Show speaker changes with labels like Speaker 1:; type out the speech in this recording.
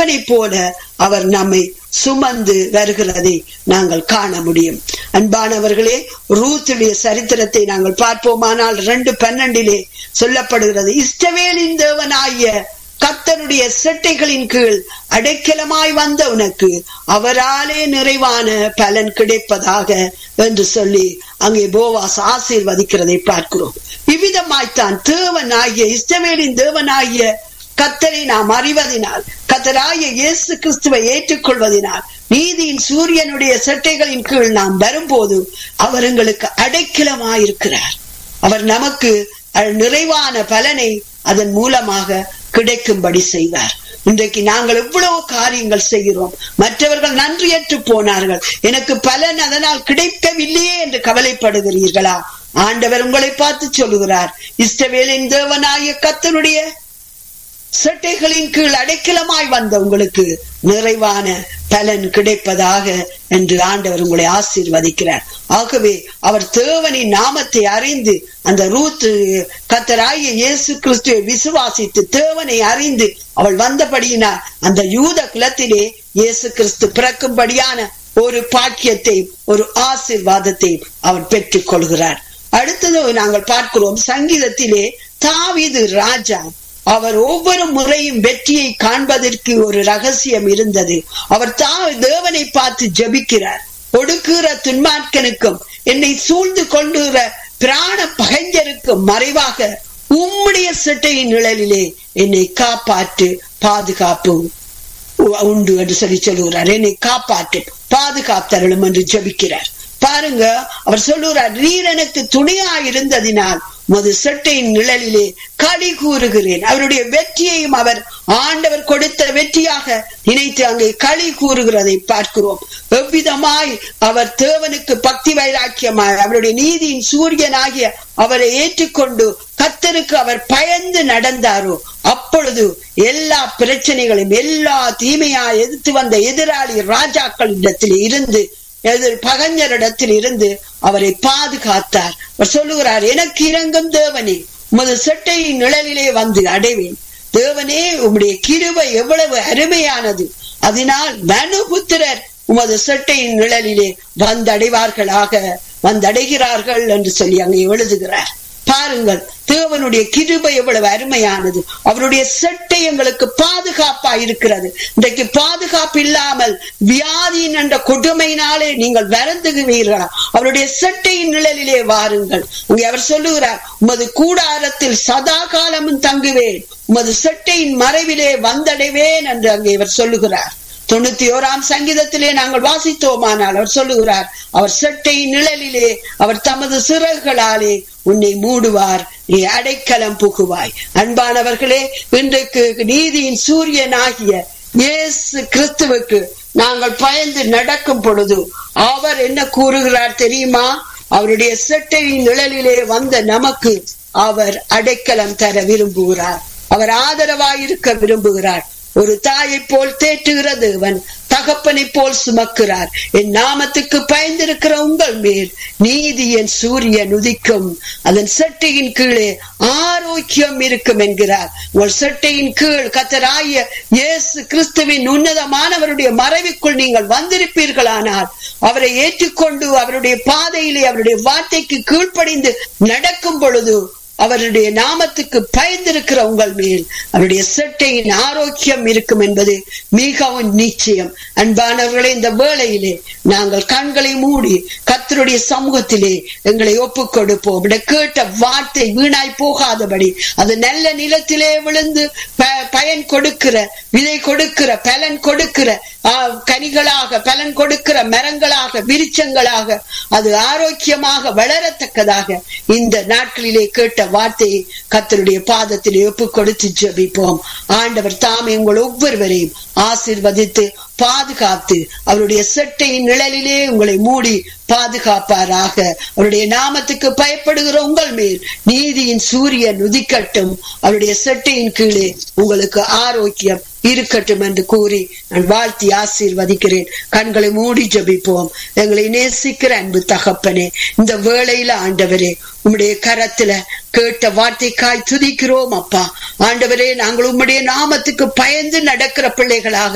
Speaker 1: தகப்பனை போல அவர் நம்மை சுமந்து வருகிறதை நாங்கள் காண முடியும் அன்பானவர்களே ரூத்துடைய சரித்திரத்தை நாங்கள் பார்ப்போமானால் ரெண்டு பன்னெண்டிலே சொல்லப்படுகிறது இஷ்டவேலின் தேவனாகிய கத்தருடைய செட்டைகளின் கீழ் அடைக்கலமாய் வந்த உனக்கு அவராலே நிறைவான பலன் கிடைப்பதாக என்று சொல்லி அங்கே போவாஸ் ஆசீர்வதிக்கிறதை பார்க்கிறோம் இவ்விதமாய்த்தான் தேவனாகிய இஷ்டவேலின் தேவனாகிய கத்தரை நாம் அறிவதினால் கத்தராய இயேசு கிறிஸ்துவை ஏற்றுக்கொள்வதினால் நீதியின் சூரியனுடைய செட்டைகளின் கீழ் நாம் வரும்போது அவர் எங்களுக்கு அடைக்கலமாயிருக்கிறார் அவர் நமக்கு நிறைவான பலனை அதன் மூலமாக கிடைக்கும்படி செய்வார் இன்றைக்கு நாங்கள் எவ்வளவு காரியங்கள் செய்கிறோம் மற்றவர்கள் நன்றியற்று போனார்கள் எனக்கு பலன் அதனால் கிடைக்கவில்லையே என்று கவலைப்படுகிறீர்களா ஆண்டவர் உங்களை பார்த்து சொல்லுகிறார் இஷ்டவேலின் தேவனாய கத்தனுடைய சட்டைகளின் கீழ் அடைக்கலமாய் வந்த உங்களுக்கு நிறைவான பலன் கிடைப்பதாக என்று ஆண்டவர் உங்களை ஆசீர்வதிக்கிறார் ஆகவே அவர் தேவனின் நாமத்தை அறிந்து அந்த ரூத் கத்தராய இயேசு கிறிஸ்துவை விசுவாசித்து தேவனை அறிந்து அவள் வந்தபடியினார் அந்த யூத குலத்திலே இயேசு கிறிஸ்து பிறக்கும்படியான ஒரு பாக்கியத்தை ஒரு ஆசிர்வாதத்தை அவர் பெற்றுக் கொள்கிறார் அடுத்தது நாங்கள் பார்க்கிறோம் சங்கீதத்திலே தாவிது ராஜா அவர் ஒவ்வொரு முறையும் வெற்றியை காண்பதற்கு ஒரு ரகசியம் இருந்தது அவர் தா தேவனை பார்த்து ஜபிக்கிறார் ஒடுக்குகிற துன்மார்க்கனுக்கும் என்னை சூழ்ந்து கொண்டுகிற பிராண பகைஞருக்கும் மறைவாக உம்முடைய சிட்டையின் நிழலிலே என்னை காப்பாற்று பாதுகாப்பு உண்டு என்று சொல்லி சொல்லுகிறார் என்னை காப்பாற்று பாதுகாத்தருளும் என்று ஜபிக்கிறார் பாருங்க அவர் சொல்லுகிறார் நீர் எனக்கு துணையா இருந்ததினால் உமது செட்டையின் நிழலிலே களி கூறுகிறேன் அவருடைய வெற்றியையும் அவர் ஆண்டவர் கொடுத்த வெற்றியாக நினைத்து அங்கே களி கூறுகிறதை பார்க்கிறோம் எவ்விதமாய் அவர் தேவனுக்கு பக்தி வைராக்கியமாய் அவருடைய நீதியின் சூரியனாகிய அவரை ஏற்றுக்கொண்டு கத்தருக்கு அவர் பயந்து நடந்தாரோ அப்பொழுது எல்லா பிரச்சனைகளையும் எல்லா தீமையா எதிர்த்து வந்த எதிராளி ராஜாக்களிடத்தில் இருந்து எதிர் பகஞ்சரிடத்தில் இருந்து அவரை பாதுகாத்தார் அவர் சொல்லுகிறார் எனக்கு இறங்கும் தேவனே உமது செட்டையின் நிழலிலே வந்து அடைவேன் தேவனே உம்முடைய கிருபை எவ்வளவு அருமையானது அதனால் மனுபுத்திரர் உமது செட்டையின் நிழலிலே வந்தடைவார்களாக வந்தடைகிறார்கள் என்று சொல்லி அங்கே எழுதுகிறார் பாருங்கள் தேவனுடைய கிருபை எவ்வளவு அருமையானது அவருடைய செட்டை எங்களுக்கு பாதுகாப்பா இருக்கிறது இன்றைக்கு பாதுகாப்பு இல்லாமல் வியாதியின் என்ற கொடுமையினாலே நீங்கள் வருந்துகிறீர்களா அவருடைய செட்டையின் நிழலிலே வாருங்கள் அங்கே அவர் சொல்லுகிறார் உமது கூடாரத்தில் சதா காலமும் தங்குவேன் உமது செட்டையின் மறைவிலே வந்தடைவேன் என்று அங்கே இவர் சொல்லுகிறார் தொண்ணூத்தி ஓராம் சங்கீதத்திலே நாங்கள் வாசித்தோமானால் அவர் சொல்லுகிறார் அவர் செட்டை நிழலிலே அவர் தமது சிறகுகளாலே உன்னை மூடுவார் நீ அடைக்கலம் புகுவாய் அன்பானவர்களே இன்றைக்கு நீதியின் சூரியனாகிய இயேசு கிறிஸ்துவுக்கு நாங்கள் பயந்து நடக்கும் பொழுது அவர் என்ன கூறுகிறார் தெரியுமா அவருடைய செட்டையின் நிழலிலே வந்த நமக்கு அவர் அடைக்கலம் தர விரும்புகிறார் அவர் ஆதரவாயிருக்க விரும்புகிறார் ஒரு தாயை போல் தேற்றுகிற தேவன் தகப்பனை போல் சுமக்கிறார் என் நாமத்துக்கு பயந்திருக்கிற உங்கள் மேல் நீதியின் சூரியன் உதிக்கும் அதன் செட்டையின் கீழே ஆரோக்கியம் இருக்கும் என்கிறார் உங்கள் செட்டையின் கீழ் கத்தராய இயேசு கிறிஸ்துவின் உன்னதமானவருடைய மறைவுக்குள் நீங்கள் வந்திருப்பீர்களானால் அவரை ஏற்றுக்கொண்டு அவருடைய பாதையிலே அவருடைய வார்த்தைக்கு கீழ்ப்படிந்து நடக்கும் பொழுது அவருடைய நாமத்துக்கு பயந்திருக்கிற உங்கள் மேல் அவருடைய செட்டையின் ஆரோக்கியம் இருக்கும் என்பது மிகவும் நிச்சயம் அன்பானவர்களே இந்த வேளையிலே நாங்கள் கண்களை மூடி கத்தருடைய சமூகத்திலே எங்களை ஒப்புக் கொடுப்போம் கேட்ட வார்த்தை வீணாய் போகாதபடி அது நல்ல நிலத்திலே விழுந்து பயன் கொடுக்கிற விதை கொடுக்கிற பலன் கொடுக்கிற கனிகளாக பலன் கொடுக்கிற மரங்களாக விருச்சங்களாக அது ஆரோக்கியமாக வளரத்தக்கதாக இந்த நாட்களிலே கேட்ட வார்த்தையை கத்தருடைய பாதத்தில் ஒப்பு கொடுத்து ஜபிப்போம் ஆண்டவர் தாமே உங்கள் ஒவ்வொருவரையும் ஆசிர்வதித்து பாதுகாத்து அவருடைய செட்டையின் நிழலிலே உங்களை மூடி பாதுகாப்பாராக அவருடைய நாமத்துக்கு பயப்படுகிற உங்கள் மேல் நீதியின் சூரியன் உதிக்கட்டும் அவருடைய செட்டையின் கீழே உங்களுக்கு ஆரோக்கியம் இருக்கட்டும் என்று கூறி நான் வாழ்த்தி ஆசீர்வதிக்கிறேன் கண்களை மூடி ஜபிப்போம் எங்களை நேசிக்கிற அன்பு தகப்பனே இந்த வேளையில ஆண்டவரே உம்முடைய கரத்துல கேட்ட வார்த்தைக்காய் துதிக்கிறோம் அப்பா ஆண்டவரே நாங்கள் உம்முடைய நாமத்துக்கு பயந்து நடக்கிற பிள்ளைகளாக